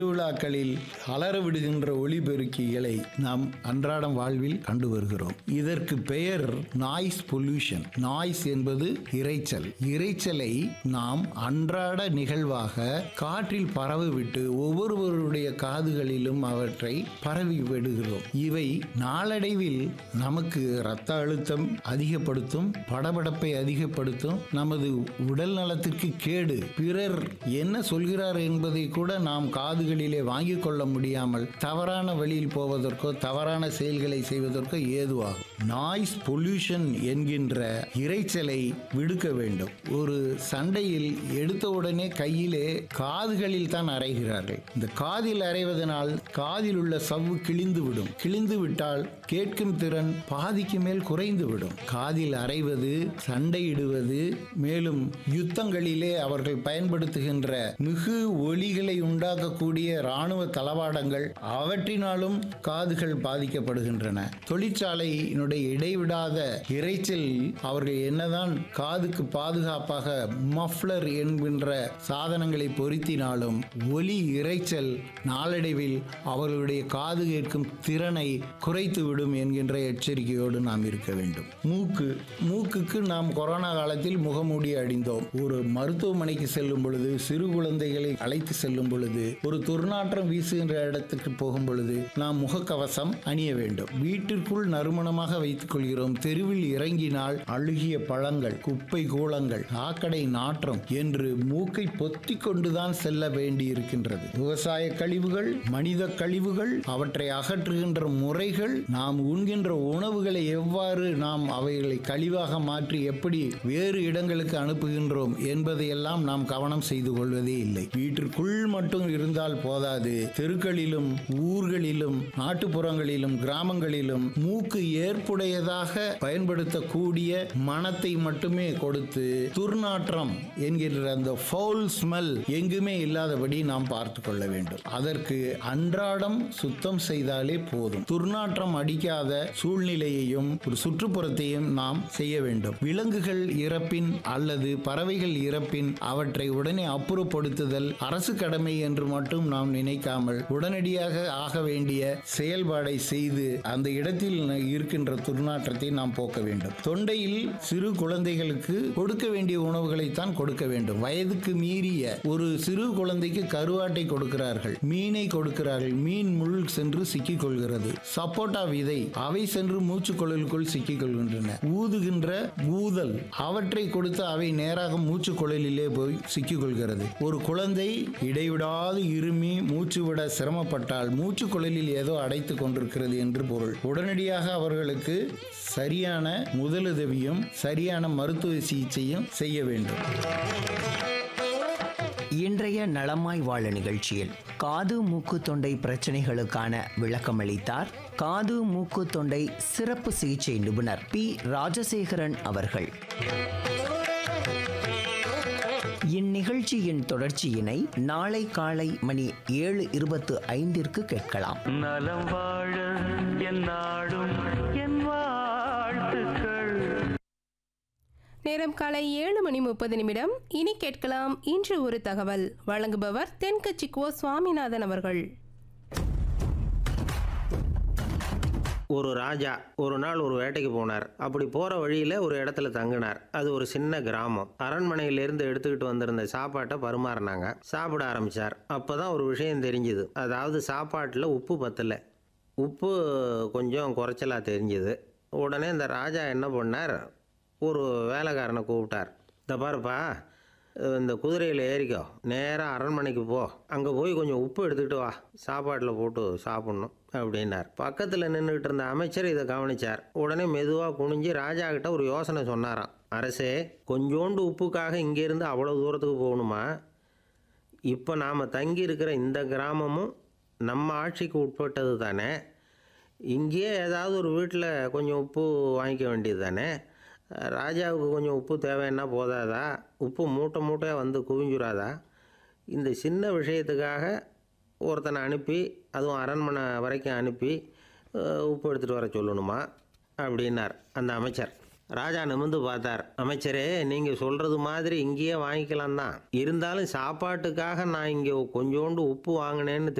திருவிழாக்களில் அலற விடுகின்ற ஒளிபெருக்கிகளை நாம் அன்றாடம் வாழ்வில் கண்டு வருகிறோம் இதற்கு பெயர் நாய்ஸ் பொல்யூஷன் நாய்ஸ் என்பது இரைச்சல் இரைச்சலை நாம் அன்றாட நிகழ்வாக காற்றில் பரவிவிட்டு ஒவ்வொருவருடைய காதுகளிலும் அவற்றை பரவி விடுகிறோம் இவை நாளடைவில் நமக்கு இரத்த அழுத்தம் அதிகப்படுத்தும் படபடப்பை அதிகப்படுத்தும் நமது உடல் நலத்திற்கு கேடு பிறர் என்ன சொல்கிறார் என்பதை கூட நாம் காதுகளிலே வாங்கிக் கொள்ள முடியாமல் தவறான வழியில் போவதற்கோ தவறான செயல்களை செய்வதற்கோ ஏதுவாகும் நாய்ஸ் பொல்யூஷன் என்கின்ற இரைச்சலை விடுக்க வேண்டும் ஒரு சண்டையில் எடுத்தவுடனே கையிலே காதுகளில் தான் அறைகிறார்கள் இந்த காதில் அறைவதனால் காதில் உள்ள சவ்வு கிழிந்து விடும் கிழிந்து விட்டால் கேட்கும் திறன் பாதிக்கு மேல் குறைந்து விடும் காதில் அறைவது சண்டையிடுவது மேலும் யுத்தங்களிலே அவர்கள் பயன்படுத்துகின்ற மிகு ஒலிகளை உண்டாக்கக்கூடிய இராணுவ தளவாடங்கள் அவற்றினாலும் காதுகள் பாதிக்கப்படுகின்றன தொழிற்சாலையினுடைய இடைவிடாத இரைச்சல் அவர்கள் என்னதான் காதுக்கு பாதுகாப்பாக மஃப்ளர் என்கின்ற சாதனங்களை பொருத்தினாலும் ஒலி இரைச்சல் நாளடைவில் அவர்களுடைய காது கேட்கும் திறனை குறைத்துவிடும் என்கின்ற எச்சரிக்கையோடு நாம் இருக்க வேண்டும் மூக்கு மூக்குக்கு நாம் கொரோனா காலத்தில் முகமூடி அணிந்தோம் ஒரு மருத்துவமனைக்கு செல்லும் பொழுது சிறு குழந்தைகளை அழைத்து செல்லும் பொழுது ஒரு துர்நாற்றம் வீசுகின்ற இடத்துக்கு போகும் பொழுது நாம் முகக்கவசம் அணிய வேண்டும் வீட்டிற்குள் நறுமணமாக வைத்துக் கொள்கிறோம் தெருவில் இறங்கினால் அழுகிய பழங்கள் குப்பை கூளங்கள் சாக்கடை நாற்றம் என்று மூக்கை பொத்தி கொண்டுதான் செல்ல வேண்டி இருக்கின்றது விவசாய கழிவுகள் மனித கழிவுகள் அவற்றை அகற்றுகின்ற முறைகள் நாம் உண்கின்ற உணவுகளை எவ்வாறு நாம் அவைகளை கழிவாக மாற்றி எப்படி வேறு இடங்களுக்கு அனுப்புகின்றோம் என்பதையெல்லாம் நாம் கவனம் செய்து கொள்வதே இல்லை வீட்டிற்குள் மட்டும் இருந்தால் போதாது தெருக்களிலும் ஊர்களிலும் நாட்டுப்புறங்களிலும் கிராமங்களிலும் மூக்கு ஏற்புடையதாக பயன்படுத்தக்கூடிய மனத்தை மட்டுமே கொடுத்து துர்நாற்றம் என்கின்ற அந்த ஃபவுல் ஸ்மெல் எங்குமே இல்லாதபடி நாம் பார்த்து கொள்ள வேண்டும் அதற்கு அன்றாடம் சுத்தம் செய்தாலே போதும் துர்நாற்றம் அடிக்காத சூழ்நிலையையும் ஒரு சுற்றுப்புறத்தையும் நாம் செய்ய வேண்டும் விலங்குகள் இறப்பின் அல்லது பறவைகள் இறப்பின் அவற்றை உடனே அப்புறப்படுத்துதல் அரசு கடமை என்று மட்டும் நாம் நினைக்காமல் உடனடியாக ஆக வேண்டிய செயல்பாடை செய்து அந்த இடத்தில் இருக்கின்ற துர்நாற்றத்தை நாம் போக்க வேண்டும் தொண்டையில் சிறு குழந்தைகளுக்கு கொடுக்க வேண்டிய உணவுகளைத்தான் கொடுக்க வேண்டும் வயதுக்கு மீறிய ஒரு சிறு குழந்தைக்கு கருவாட்டை கொடுக்கிறார்கள் மீனை கொடுக்கிறார்கள் மீன் முள் சென்று சிக்கிக் கொள்கிறது சப்போட்டா விதை அவை சென்று மூச்சுக்குழலுக்குள் சிக்கிக் கொள்கின்றன ஊதுகின்ற ஊதல் அவற்றை கொடுத்து அவை நேராக மூச்சு குழலிலே போய் சிக்கிக் கொள்கிறது ஒரு குழந்தை இடைவிடாது இருமி மூச்சு விட சிரமப்பட்டால் மூச்சு குழலில் ஏதோ அடைத்து கொண்டிருக்கிறது என்று பொருள் உடனடியாக அவர்களுக்கு சரியான முதலுதவியும் சரியான மருத்துவ சிகிச்சையும் செய்ய வேண்டும் இன்றைய நலமாய் வாழ நிகழ்ச்சியில் காது மூக்கு தொண்டை பிரச்சனைகளுக்கான விளக்கமளித்தார் காது மூக்கு தொண்டை சிறப்பு சிகிச்சை நிபுணர் பி ராஜசேகரன் அவர்கள் இந்நிகழ்ச்சியின் தொடர்ச்சியினை நாளை காலை மணி ஏழு இருபத்து ஐந்திற்கு கேட்கலாம் நலம் வாழ என் நாடும் என் வாழ்த்துக்கள் நேரம் காலை ஏழு மணி முப்பது நிமிடம் இனி கேட்கலாம் இன்று ஒரு தகவல் வழங்குபவர் தென்கட்சி கோ சுவாமிநாதன் அவர்கள் ஒரு ராஜா ஒரு நாள் ஒரு வேட்டைக்கு போனார் அப்படி போகிற வழியில் ஒரு இடத்துல தங்கினார் அது ஒரு சின்ன கிராமம் அரண்மனையிலேருந்து எடுத்துக்கிட்டு வந்திருந்த சாப்பாட்டை பரிமாறினாங்க சாப்பிட ஆரம்பித்தார் அப்போ தான் ஒரு விஷயம் தெரிஞ்சுது அதாவது சாப்பாட்டில் உப்பு பத்தலை உப்பு கொஞ்சம் குறைச்சலாக தெரிஞ்சுது உடனே இந்த ராஜா என்ன பண்ணார் ஒரு வேலைக்காரனை கூப்பிட்டார் இந்த பாருப்பா இந்த குதிரையில் ஏறிக்கோ நேராக அரண்மனைக்கு போ அங்கே போய் கொஞ்சம் உப்பு எடுத்துக்கிட்டு வா சாப்பாட்டில் போட்டு சாப்பிட்ணும் அப்படின்னார் பக்கத்தில் நின்றுக்கிட்டு இருந்த அமைச்சர் இதை கவனிச்சார் உடனே மெதுவாக குனிஞ்சு ராஜா கிட்ட ஒரு யோசனை சொன்னாராம் அரசே கொஞ்சோண்டு உப்புக்காக இங்கேருந்து அவ்வளோ தூரத்துக்கு போகணுமா இப்போ நாம் தங்கி இருக்கிற இந்த கிராமமும் நம்ம ஆட்சிக்கு உட்பட்டது தானே இங்கேயே ஏதாவது ஒரு வீட்டில் கொஞ்சம் உப்பு வாங்கிக்க வேண்டியது தானே ராஜாவுக்கு கொஞ்சம் உப்பு தேவைன்னா போதாதா உப்பு மூட்டை மூட்டையாக வந்து குவிஞ்சுராதா இந்த சின்ன விஷயத்துக்காக ஒருத்தனை அனுப்பி அதுவும் அரண்மனை வரைக்கும் அனுப்பி அஹ், உப்பு எடுத்துகிட்டு வர சொல்லணுமா அப்படின்னார் அந்த அமைச்சர் ராஜா நிமிந்து பார்த்தார் அமைச்சரே நீங்க சொல்றது மாதிரி இங்கேயே வாங்கிக்கலாம் தான் இருந்தாலும் சாப்பாட்டுக்காக நான் இங்க கொஞ்சோண்டு உப்பு வாங்கினேன்னு